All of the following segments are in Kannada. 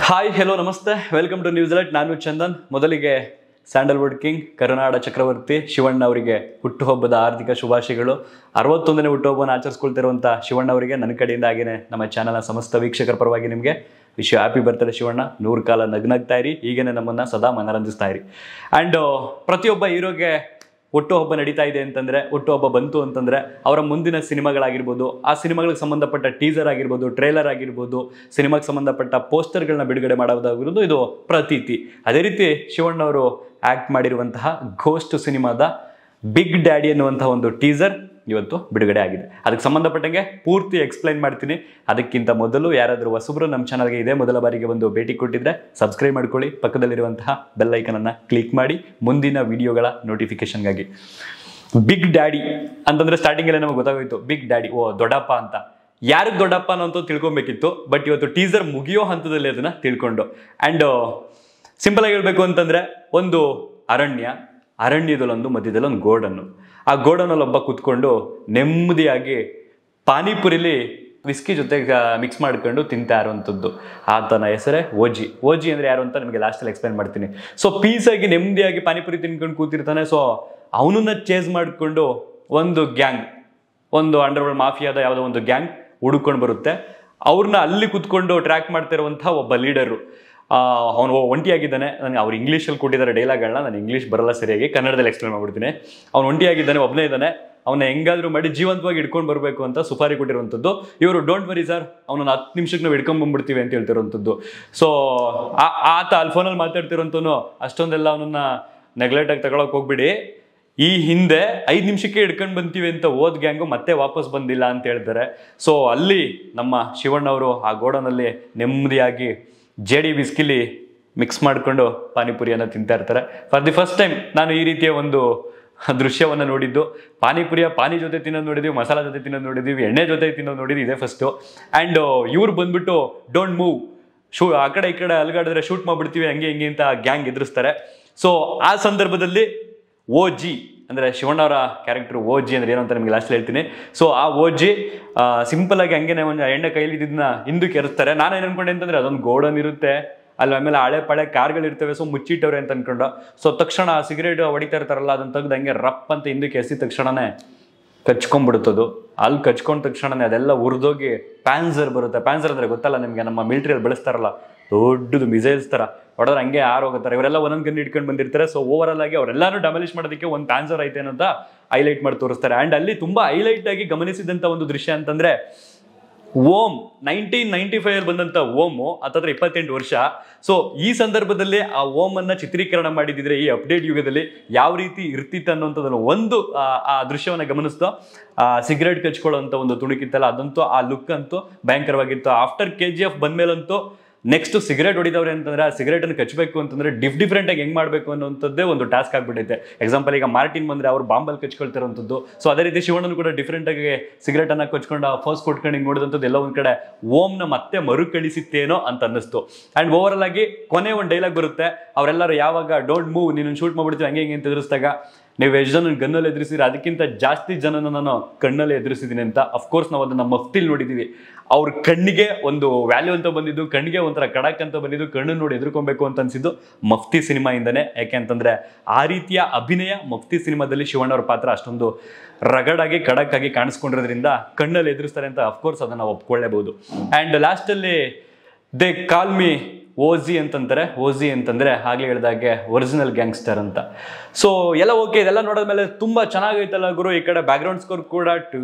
ಹಾಯ್ ಹೆಲೋ ನಮಸ್ತೆ ವೆಲ್ಕಮ್ ಟು ನ್ಯೂಸ್ ಲೈಟ್ ನಾನು ಚಂದನ್ ಮೊದಲಿಗೆ ಸ್ಯಾಂಡಲ್ವುಡ್ ಕಿಂಗ್ ಕರುನಾಡ ಚಕ್ರವರ್ತಿ ಶಿವಣ್ಣ ಅವರಿಗೆ ಹುಟ್ಟುಹಬ್ಬದ ಆರ್ಥಿಕ ಶುಭಾಶಯಗಳು ಅರವತ್ತೊಂದನೇ ಹುಟ್ಟುಹಬ್ಬವನ್ನು ಆಚರಿಸ್ಕೊಳ್ತಿರುವಂಥ ಶಿವಣ್ಣ ಅವರಿಗೆ ನನ್ನ ಕಡೆಯಿಂದ ಹಾಗೇನೆ ನಮ್ಮ ಚಾನಲ್ನ ಸಮಸ್ತ ವೀಕ್ಷಕರ ಪರವಾಗಿ ನಿಮಗೆ ವಿಶ್ ಹ್ಯಾಪಿ ಬರ್ತಾರೆ ಶಿವಣ್ಣ ನೂರು ಕಾಲ ನಗ್ನಗ್ತಾ ಇರಿ ಹೀಗೇನೆ ನಮ್ಮನ್ನ ಸದಾ ಮನರಂಜಿಸ್ತಾ ಇರಿ ಆ್ಯಂಡ್ ಪ್ರತಿಯೊಬ್ಬ ಹೀರೋಗೆ ಹುಟ್ಟುಹಬ್ಬ ನಡೀತಾ ಇದೆ ಅಂತಂದ್ರೆ ಹುಟ್ಟುಹಬ್ಬ ಬಂತು ಅಂತಂದ್ರೆ ಅವರ ಮುಂದಿನ ಸಿನಿಮಾಗಳಾಗಿರ್ಬೋದು ಆ ಸಿನಿಮಾಗಳಿಗೆ ಸಂಬಂಧಪಟ್ಟ ಟೀಸರ್ ಆಗಿರ್ಬೋದು ಟ್ರೇಲರ್ ಆಗಿರ್ಬೋದು ಸಿನಿಮಾಗೆ ಸಂಬಂಧಪಟ್ಟ ಪೋಸ್ಟರ್ಗಳನ್ನ ಬಿಡುಗಡೆ ಮಾಡೋದಾಗಿರೋದು ಇದು ಪ್ರತೀತಿ ಅದೇ ರೀತಿ ಶಿವಣ್ಣ ಅವರು ಆಕ್ಟ್ ಮಾಡಿರುವಂತಹ ಘೋಸ್ಟ್ ಸಿನಿಮಾದ ಬಿಗ್ ಡ್ಯಾಡಿ ಅನ್ನುವಂತಹ ಒಂದು ಟೀಸರ್ ಇವತ್ತು ಬಿಡುಗಡೆ ಆಗಿದೆ ಅದಕ್ಕೆ ಸಂಬಂಧಪಟ್ಟಂಗೆ ಪೂರ್ತಿ ಎಕ್ಸ್ಪ್ಲೈನ್ ಮಾಡ್ತೀನಿ ಅದಕ್ಕಿಂತ ಮೊದಲು ಯಾರಾದರೂ ಹೊಸಬ್ರು ನಮ್ಮ ಚಾನಲ್ಗೆ ಇದೇ ಮೊದಲ ಬಾರಿಗೆ ಒಂದು ಭೇಟಿ ಕೊಟ್ಟಿದ್ರೆ ಸಬ್ಸ್ಕ್ರೈಬ್ ಮಾಡ್ಕೊಳ್ಳಿ ಪಕ್ಕದಲ್ಲಿರುವಂತಹ ಬೆಲ್ ಐಕನನ್ನು ಕ್ಲಿಕ್ ಮಾಡಿ ಮುಂದಿನ ವಿಡಿಯೋಗಳ ನೋಟಿಫಿಕೇಶನ್ಗಾಗಿ ಬಿಗ್ ಡ್ಯಾಡಿ ಅಂತಂದ್ರೆ ಸ್ಟಾರ್ಟಿಂಗಲ್ಲೇ ನಮಗೆ ಗೊತ್ತಾಗೋಯ್ತು ಬಿಗ್ ಡ್ಯಾಡಿ ಓ ದೊಡ್ಡಪ್ಪ ಅಂತ ಯಾರಿಗೆ ದೊಡ್ಡಪ್ಪ ಅನ್ನೋ ತಿಳ್ಕೊಬೇಕಿತ್ತು ಬಟ್ ಇವತ್ತು ಟೀಸರ್ ಮುಗಿಯೋ ಹಂತದಲ್ಲಿ ಅದನ್ನ ತಿಳ್ಕೊಂಡು ಆ್ಯಂಡ್ ಸಿಂಪಲ್ ಆಗಿ ಹೇಳ್ಬೇಕು ಅಂತಂದ್ರೆ ಒಂದು ಅರಣ್ಯ ಅರಣ್ಯದಲ್ಲೊಂದು ಮಧ್ಯದಲ್ಲಿ ಒಂದು ಗೋಡನ್ನು ಆ ಗೋಡನಲ್ಲಿ ಒಬ್ಬ ಕೂತ್ಕೊಂಡು ನೆಮ್ಮದಿಯಾಗಿ ಪಾನಿಪುರಿಲಿ ವಿಸ್ಕಿ ಜೊತೆ ಮಿಕ್ಸ್ ಮಾಡ್ಕೊಂಡು ತಿಂತಾ ಇರುವಂಥದ್ದು ಆತನ ಹೆಸರೇ ಓಜಿ ಓಜಿ ಅಂದ್ರೆ ಯಾರು ಅಂತ ನಿಮಗೆ ಲಾಸ್ಟಲ್ಲಿ ಎಕ್ಸ್ಪ್ಲೈನ್ ಮಾಡ್ತೀನಿ ಸೊ ಪೀಸಾಗಿ ನೆಮ್ಮದಿಯಾಗಿ ಪಾನಿಪುರಿ ತಿನ್ಕೊಂಡು ಕೂತಿರ್ತಾನೆ ಸೊ ಅವನನ್ನ ಚೇಸ್ ಮಾಡಿಕೊಂಡು ಒಂದು ಗ್ಯಾಂಗ್ ಒಂದು ಅಂಡರ್ವರ್ಲ್ಡ್ ಮಾಫಿಯಾದ ಯಾವುದೋ ಒಂದು ಗ್ಯಾಂಗ್ ಹುಡುಕೊಂಡು ಬರುತ್ತೆ ಅವ್ರನ್ನ ಅಲ್ಲಿ ಕುತ್ಕೊಂಡು ಟ್ರ್ಯಾಕ್ ಮಾಡ್ತಿರುವಂತಹ ಒಬ್ಬ ಲೀಡರು ಅವನು ಒಂಟಿಯಾಗಿದ್ದಾನೆ ನನಗೆ ಅವ್ರು ಇಂಗ್ಲೀಷಲ್ಲಿ ಕೊಟ್ಟಿದ್ದಾರೆ ಡೈಲಾಗ್ಗಳನ್ನ ನಾನು ಇಂಗ್ಲೀಷ್ ಬರಲ್ಲ ಸರಿಯಾಗಿ ಕನ್ನಡದಲ್ಲಿ ಎಕ್ಸ್ಪ್ಲೇನ್ ಮಾಡ್ಬಿಡ್ತೀನಿ ಅವ್ನು ಒಂಟಿಯಾಗಿದ್ದಾನೆ ಒಬ್ಬನೇ ಇದ್ದಾನೆ ಅವನ್ನ ಹೆಂಗಾದ್ರೂ ಮಾಡಿ ಜೀವಂತವಾಗಿ ಹಿಡ್ಕೊಂಡು ಬರಬೇಕು ಅಂತ ಸುಪಾರಿ ಕೊಟ್ಟಿರುವಂಥದ್ದು ಇವರು ಡೋಂಟ್ ವರಿ ಸರ್ ಅವನನ್ನ ಹತ್ತು ನಿಮಿಷಕ್ಕೆ ನಾವು ಹಿಡ್ಕೊಂಡ್ ಬಂದ್ಬಿಡ್ತೀವಿ ಅಂತ ಹೇಳ್ತಿರುವಂಥದ್ದು ಸೊ ಆತ ಅಲ್ಲಿ ಫೋನಲ್ಲಿ ಮಾತಾಡ್ತಿರೋಂಥನು ಅಷ್ಟೊಂದೆಲ್ಲ ಅವನನ್ನ ನೆಗ್ಲೆಕ್ಟ್ ಆಗಿ ತಗೊಳಕ್ ಹೋಗ್ಬಿಡಿ ಈ ಹಿಂದೆ ಐದು ನಿಮಿಷಕ್ಕೆ ಹಿಡ್ಕೊಂಡು ಬಂತೀವಿ ಅಂತ ಓದ್ ಗ್ಯಾಂಗು ಮತ್ತೆ ವಾಪಸ್ ಬಂದಿಲ್ಲ ಅಂತ ಹೇಳ್ತಾರೆ ಸೊ ಅಲ್ಲಿ ನಮ್ಮ ಶಿವಣ್ಣವರು ಆ ಗೋಡನಲ್ಲಿ ನೆಮ್ಮದಿಯಾಗಿ ಜೆ ಡಿ ಬಿಸ್ಕಿಲಿ ಮಿಕ್ಸ್ ಮಾಡಿಕೊಂಡು ಪಾನಿಪುರಿಯನ್ನು ತಿಂತಾ ಇರ್ತಾರೆ ಫಾರ್ ದಿ ಫಸ್ಟ್ ಟೈಮ್ ನಾನು ಈ ರೀತಿಯ ಒಂದು ದೃಶ್ಯವನ್ನು ನೋಡಿದ್ದು ಪಾನಿಪುರಿಯ ಪಾನಿ ಜೊತೆ ತಿನ್ನೋದು ನೋಡಿದ್ವಿ ಮಸಾಲ ಜೊತೆ ತಿನ್ನೋದು ನೋಡಿದ್ವಿ ಎಣ್ಣೆ ಜೊತೆ ತಿನ್ನೋದು ನೋಡಿದ್ವಿ ಇದೆ ಫಸ್ಟು ಆ್ಯಂಡ್ ಇವ್ರು ಬಂದ್ಬಿಟ್ಟು ಡೋಂಟ್ ಮೂವ್ ಶೂ ಆ ಕಡೆ ಈ ಕಡೆ ಅಲ್ಗಾಡಿದ್ರೆ ಶೂಟ್ ಮಾಡ್ಬಿಡ್ತೀವಿ ಹಂಗೆ ಹಿಂಗೆ ಅಂತ ಗ್ಯಾಂಗ್ ಎದುರಿಸ್ತಾರೆ ಸೊ ಆ ಸಂದರ್ಭದಲ್ಲಿ ಓ ಜಿ ಅಂದರೆ ಶಿವಣ್ಣವರ ಕ್ಯಾರೆಕ್ಟರ್ ಓ ಜಿ ಅಂದ್ರೆ ಏನು ಅಂತ ನಿಮಗೆ ಲಾಸ್ಟ್ ಹೇಳ್ತೀನಿ ಸೊ ಆ ಓ ಜಿ ಸಿಂಪಲ್ ಆಗಿ ಹಂಗೇನೆ ಒಂದು ಎಣ್ಣೆ ಕೈಲಿ ಇದನ್ನ ಹಿಂದಕ್ಕೆ ಎರಿಸ್ತಾರೆ ನಾನು ಏನು ಅನ್ಕೊಂಡೆ ಅಂತಂದ್ರೆ ಅದೊಂದು ಗೋಡನ್ ಇರುತ್ತೆ ಅಲ್ಲಿ ಆಮೇಲೆ ಹಳೆ ಪಳೆ ಕಾರ್ಗಳು ಇರ್ತವೆ ಸೊ ಮುಚ್ಚಿಟ್ಟವ್ರೆ ಅಂತ ಅನ್ಕೊಂಡು ಸೊ ತಕ್ಷಣ ಸಿಗರೇಟ್ ಹೊಡಿತಾ ಇರ್ತಾರಲ್ಲ ಅದನ್ನ ತೆಗ್ದು ಹಂಗೆ ರಪ್ ಅಂತ ಹಿಂದಕ್ಕೆ ಎಸಿದ ತಕ್ಷಣನೇ ಕಚ್ಕೊಂಡ್ಬಿಡುತ್ತದು ಅಲ್ಲಿ ಕಚ್ಕೊಂಡ ತಕ್ಷಣನೇ ಅದೆಲ್ಲ ಉರಿದೋಗಿ ಪ್ಯಾನ್ಸರ್ ಬರುತ್ತೆ ಪ್ಯಾನ್ಸರ್ ಅಂದ್ರೆ ಗೊತ್ತಲ್ಲ ನಿಮಗೆ ನಮ್ಮ ಮಿಲಿಟರಿಯಲ್ಲಿ ಬಳಸ್ತಾರಲ್ಲ ದೊಡ್ಡದು ಮಿಸೈಲ್ಸ್ ತರ ಹೊಡೆದ್ರೆ ಹಂಗೆ ಆರೋಗುತ್ತಾರೆ ಇವರೆಲ್ಲ ಒಂದೊಂದು ಗನ್ ಇಟ್ಕೊಂಡು ಬಂದಿರ್ತಾರೆ ಸೊ ಓವರ್ ಆಲ್ ಆಗಿ ಅವರೆಲ್ಲಾರು ಡಮಲಿಷ್ ಮಾಡೋದಕ್ಕೆ ಒಂದು ಪ್ಯಾನ್ಸರ್ ಐತೆ ಅಂತ ಹೈಲೈಟ್ ಮಾಡಿ ತೋರಿಸ್ತಾರೆ ಅಂಡ್ ಅಲ್ಲಿ ತುಂಬಾ ಹೈಲೈಟ್ ಆಗಿ ಗಮನಿಸಿದಂತ ಒಂದು ದೃಶ್ಯ ಅಂತಂದ್ರೆ ಓಮ್ ನೈನ್ಟೀನ್ ನೈನ್ಟಿ ಫೈವ್ ಅಲ್ಲಿ ಬಂದಂತ ಓಮು ಹತ್ತತ್ರ ಇಪ್ಪತ್ತೆಂಟು ವರ್ಷ ಸೊ ಈ ಸಂದರ್ಭದಲ್ಲಿ ಆ ಓಮ್ ಅನ್ನ ಚಿತ್ರೀಕರಣ ಮಾಡಿದಿದ್ರೆ ಈ ಅಪ್ಡೇಟ್ ಯುಗದಲ್ಲಿ ಯಾವ ರೀತಿ ಇರ್ತಿತ್ತು ಅನ್ನೋಂಥದ್ದನ್ನು ಒಂದು ಆ, ಆ ದೃಶ್ಯವನ್ನ ಗಮನಿಸ್ತು ಆ ಸಿಗರೇಟ್ ಕಚ್ಕೊಳ್ಳೋಂಥ ಒಂದು ತುಣುಕಿತ್ತಲ್ಲ ಅದಂತೂ ಆ ಲುಕ್ ಅಂತೂ ಭಯಂಕರವಾಗಿತ್ತು ಆಫ್ಟರ್ ಕೆ ಜಿ ಎಫ್ ಬಂದ್ಮೇಲಂತೂ ನೆಕ್ಸ್ಟ್ ಸಿಗರೇಟ್ ಹೊಡಿದವ್ರೆ ಅಂತಂದ್ರೆ ಆ ಸಿಗರೇಟ್ ಅನ್ನು ಕಚ್ಚಬೇಕು ಅಂತಂದ್ರೆ ಡಿಫ್ ಡಿಫ್ರೆಂಟ್ ಆಗಿ ಹೆಂಗ್ ಮಾಡಬೇಕು ಅನ್ನೋಂಥದ್ದೇ ಒಂದು ಟಾಸ್ಕ್ ಆಗ್ಬಿಟ್ಟೈತೆ ಎಕ್ಸಾಂಪಲ್ ಈಗ ಮಾರ್ಟಿನ್ ಬಂದ್ರೆ ಅವ್ರು ಬಾಂಬಲ್ಲಿ ಕಚ್ಕೊಳ್ತಿರೋಂಥದ್ದು ಸೊ ಅದೇ ರೀತಿ ಶಿವಣ್ಣನು ಕೂಡ ಡಿಫ್ರೆಂಟ್ ಆಗಿ ಸಿಗರೇಟ್ ಅನ್ನ ಕಚ್ಕೊಂಡು ಫಸ್ಟ್ ಕೊಟ್ಕೊಂಡು ಹಿಂಗ್ ನೋಡಿದಂಥದ್ದು ಎಲ್ಲ ಒಂದ್ ಕಡೆ ಓಮ್ನ ಮತ್ತೆ ಮರುಕಳಿಸಿತ್ತೇನೋ ಅಂತ ಅನ್ನಿಸ್ತು ಅಂಡ್ ಓವರ್ ಆಲ್ ಆಗಿ ಕೊನೆ ಒಂದು ಡೈಲಾಗ್ ಬರುತ್ತೆ ಅವರೆಲ್ಲರೂ ಯಾವಾಗ ಡೋಂಟ್ ಮೂವ್ ನೀನು ಶೂಟ್ ಮಾಡ್ಬಿಡ್ತೀವಿ ಹಂಗೆ ಹಿಂಗೆ ಅಂತ ಎದುರಿಸಿದಾಗ ನೀವು ಎಷ್ಟು ಜನ ಗನ್ನಲ್ಲಿ ಎದುರಿಸಿದ್ರೆ ಅದಕ್ಕಿಂತ ಜಾಸ್ತಿ ಜನನ ನಾನು ಕಣ್ಣಲ್ಲಿ ಎದುರಿಸಿದ್ದೀನಿ ಅಂತ ಅಫ್ಕೋರ್ಸ್ ನಾವು ಅದನ್ನ ಮಫ್ತಿಲ್ ನೋಡಿದೀವಿ ಅವ್ರ ಕಣ್ಣಿಗೆ ಒಂದು ವ್ಯಾಲ್ಯೂ ಅಂತ ಬಂದಿದ್ದು ಕಣ್ಣಿಗೆ ಒಂಥರ ಕಡಕ್ ಅಂತ ಬಂದಿದ್ದು ಕಣ್ಣನ್ನು ನೋಡಿ ಎದುರ್ಕೊಬೇಕು ಅಂತ ಅನ್ಸಿದ್ದು ಮಫ್ತಿ ಸಿನಿಮಾಯಿಂದನೇ ಯಾಕೆ ಅಂತಂದ್ರೆ ಆ ರೀತಿಯ ಅಭಿನಯ ಮಫ್ತಿ ಸಿನಿಮಾದಲ್ಲಿ ಶಿವಣ್ಣವ್ರ ಪಾತ್ರ ಅಷ್ಟೊಂದು ರಗಡಾಗಿ ಖಡಕ್ ಆಗಿ ಕಾಣಿಸ್ಕೊಂಡಿರೋದ್ರಿಂದ ಕಣ್ಣಲ್ಲಿ ಎದುರಿಸ್ತಾರೆ ಅಂತ ಅಫ್ಕೋರ್ಸ್ ಅದನ್ನ ಒಪ್ಕೊಳ್ಳೇಬಹುದು ಅಂಡ್ ಲಾಸ್ಟಲ್ಲಿ ದೇ ಕಾಲ್ ಮಿ ಓಜಿ ಅಂತಂತಾರೆ ಓಜಿ ಅಂತಂದ್ರೆ ಹಾಗೆ ಹೇಳಿದಾಗೆ ಒರಿಜಿನಲ್ ಗ್ಯಾಂಗ್ಸ್ಟರ್ ಅಂತ ಸೊ ಎಲ್ಲ ಓಕೆ ಇದೆಲ್ಲ ನೋಡಿದ್ಮೇಲೆ ತುಂಬಾ ಚೆನ್ನಾಗೈತಲ್ಲ ಗುರು ಈ ಕಡೆ ಬ್ಯಾಕ್ಗ್ರೌಂಡ್ ಸ್ಕೋರ್ ಕೂಡ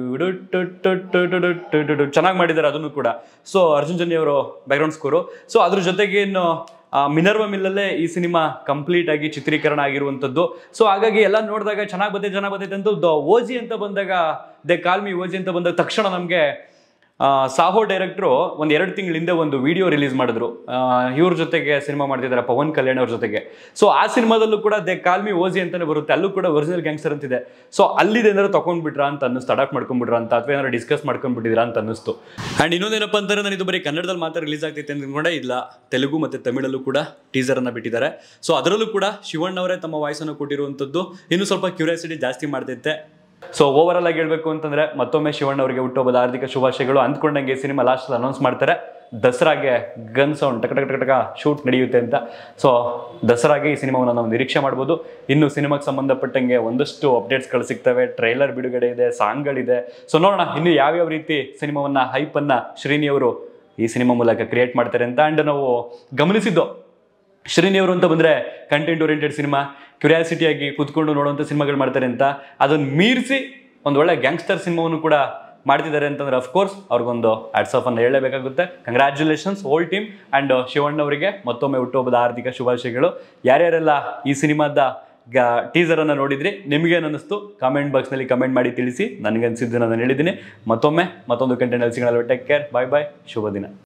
ಚೆನ್ನಾಗಿ ಮಾಡಿದ್ದಾರೆ ಅದನ್ನು ಕೂಡ ಸೊ ಅರ್ಜುನ್ ಜನ್ಯ ಅವರು ಬ್ಯಾಕ್ಗ್ರೌಂಡ್ ಸ್ಕೋರು ಸೊ ಅದ್ರ ಜೊತೆಗೆ ಇನ್ನು ಮಿನರ್ವ ಮಿಲ್ಲಲ್ಲೇ ಈ ಸಿನಿಮಾ ಕಂಪ್ಲೀಟ್ ಆಗಿ ಚಿತ್ರೀಕರಣ ಆಗಿರುವಂಥದ್ದು ಸೊ ಹಾಗಾಗಿ ಎಲ್ಲ ನೋಡಿದಾಗ ಚೆನ್ನಾಗಿ ಬರ್ತೈತೆ ಚೆನ್ನಾಗಿ ಬರ್ತೈತೆ ಅಂತ ಓಜಿ ಅಂತ ಬಂದಾಗ ದೇ ಕಾಲ್ಮಿ ಓಜಿ ಅಂತ ಬಂದಾಗ ತಕ್ಷಣ ನಮಗೆ ಆ, ಸಾಹೋ ಡೈರೆಕ್ಟ್ರು ಒಂದು ಎರಡು ತಿಂಗಳ ಹಿಂದೆ ಒಂದು ವಿಡಿಯೋ ರಿಲೀಸ್ ಮಾಡಿದ್ರು ಆ, ಇವ್ರ ಜೊತೆಗೆ ಸಿನಿಮಾ ಮಾಡ್ತಿದ್ದಾರೆ ಪವನ್ ಕಲ್ಯಾಣ್ ಅವ್ರ ಜೊತೆಗೆ ಸೊ ಆ ಸಿನಿಮಾದಲ್ಲೂ ಕೂಡ ದೇ ಕಾಲ್ಮಿ ಓಜಿ ಅಂತಾನೆ ಬರುತ್ತೆ ಅಲ್ಲೂ ಕೂಡ ಒರಿಜಿನಲ್ ಗ್ಯಾಂಗ್ಸ್ಟರ್ ಅಂತಿದೆ ಸೊ ಅಲ್ಲಿದೆ ಏನಾದ್ರು ತಗೊಂಡ್ಬಿಟ್ರಾ ಅಂತ ಅನ್ನಿಸ್ತು ಅಡಾಪ್ಟ್ ಮಾಡ್ಕೊಂಡ್ಬಿಟ್ರಾ ಅಂತ ಅಥವಾ ಏನಾದ್ರು ಡಿಸ್ಕಸ್ ಮಾಡ್ಕೊಂಡ್ಬಿಟ್ಟಿದ್ರಾ ಅಂತ ಅನ್ನಿಸ್ತು ಅಂಡ್ ಇನ್ನೊಂದೇನಪ್ಪ ಅಂತಂದ್ರೆ ನಾನು ಇದು ಬರೀ ಕನ್ನಡದಲ್ಲಿ ಮಾತ್ರ ರಿಲೀಸ್ ಆಗ್ತೈತೆ ಅಂದ್ಕೊಂಡೆ ಇಲ್ಲ ತೆಲುಗು ಮತ್ತೆ ತಮಿಳಲ್ಲೂ ಕೂಡ ಟೀಸರ್ ಅನ್ನ ಬಿಟ್ಟಿದ್ದಾರೆ ಸೊ ಅದರಲ್ಲೂ ಕೂಡ ಶಿವಣ್ಣ ಅವರೇ ತಮ್ಮ ವಾಯ್ಸ್ ಅನ್ನು ಕೊಟ್ಟಿರುವಂತದ್ದು ಇನ್ನು ಸ್ವಲ್ಪ ಕ್ಯೂರಿಯಾಸಿಟಿ ಜಾಸ್ತಿ ಮಾಡ್ತೈತೆ ಸೊ ಓವರ್ ಆಲ್ ಆಗಿ ಹೇಳ್ಬೇಕು ಅಂತಂದ್ರೆ ಮತ್ತೊಮ್ಮೆ ಶಿವಣ್ಣ ಅವರಿಗೆ ಹುಟ್ಟುಹಬ್ಬದ ಆರ್ಥಿಕ ಶುಭಾಶಯಗಳು ಅಂದ್ಕೊಂಡಂಗೆ ಸಿನಿಮಾ ಲಾಸ್ಟ್ ಅನೌನ್ಸ್ ಮಾಡ್ತಾರೆ ದಸರಾಗೆ ಗನ್ ಸೌಂಡ್ ಟಕ ಟಕ ಟಕ ಟಕ ಶೂಟ್ ನಡೆಯುತ್ತೆ ಅಂತ ಸೊ ದಸರಾಗೆ ಈ ಸಿನಿಮಾವನ್ನು ನಾವು ನಿರೀಕ್ಷೆ ಮಾಡ್ಬೋದು ಇನ್ನು ಸಿನಿಮಾಗೆ ಸಂಬಂಧಪಟ್ಟಂಗೆ ಒಂದಷ್ಟು ಅಪ್ಡೇಟ್ಸ್ಗಳು ಸಿಗ್ತವೆ ಟ್ರೈಲರ್ ಬಿಡುಗಡೆ ಇದೆ ಸಾಂಗ್ಗಳಿದೆ ಸೊ ನೋಡೋಣ ಇನ್ನು ಯಾವ್ಯಾವ ರೀತಿ ಸಿನಿಮಾವನ್ನ ಹೈಪನ್ನ ಶ್ರೀನಿ ಅವರು ಈ ಸಿನಿಮಾ ಮೂಲಕ ಕ್ರಿಯೇಟ್ ಮಾಡ್ತಾರೆ ಅಂತ ಆ್ಯಂಡ್ ನಾವು ಗಮನಿಸಿದ್ದು ಶ್ರೀನಿ ಅವರು ಅಂತ ಬಂದ್ರೆ ಕಂಟೆಂಟ್ ಓರಿಯೆಂಟೆಡ್ ಸಿನಿಮಾ ಕ್ಯೂರಿಯಾಸಿಟಿಯಾಗಿ ಕೂತ್ಕೊಂಡು ನೋಡುವಂಥ ಸಿನಿಮಾಗಳು ಮಾಡ್ತಾರೆ ಅಂತ ಅದನ್ನು ಮೀರಿಸಿ ಒಂದು ಒಳ್ಳೆ ಗ್ಯಾಂಗ್ಸ್ಟರ್ ಸಿನಿಮಾವನ್ನು ಕೂಡ ಮಾಡ್ತಿದ್ದಾರೆ ಅಂತಂದ್ರೆ ಅಫ್ಕೋರ್ಸ್ ಅವ್ರಿಗೊಂದು ಆಟ್ಸ್ ಆಫ್ ಅನ್ನು ಹೇಳಬೇಕಾಗುತ್ತೆ congratulations whole team and Shivanna ಅವರಿಗೆ ಮತ್ತೊಮ್ಮೆ ಹುಟ್ಟುಹಬ್ಬದ ಆರ್ಥಿಕ ಶುಭಾಶಯಗಳು ಯಾರ್ಯಾರೆಲ್ಲ ಈ ಸಿನಿಮಾದ ಟೀಸರ್ ಅನ್ನ ನೋಡಿದ್ರಿ ನಿಮ್ಗೇನು ಅನ್ನಿಸ್ತು ಕಾಮೆಂಟ್ ಬಾಕ್ಸ್ನಲ್ಲಿ ಕಮೆಂಟ್ ಮಾಡಿ ತಿಳಿಸಿ ನನಗನ್ಸಿದ್ದು ನಾನು ಹೇಳಿದ್ದೀನಿ ಮತ್ತೊಮ್ಮೆ ಮತ್ತೊಂದು ಕಂಟೆಂಟ್ ಸಿಗೋಣ ಟೇಕ್ ಕೇರ್ ಬಾಯ್ ಬಾಯ್ ಶುಭ ದಿನ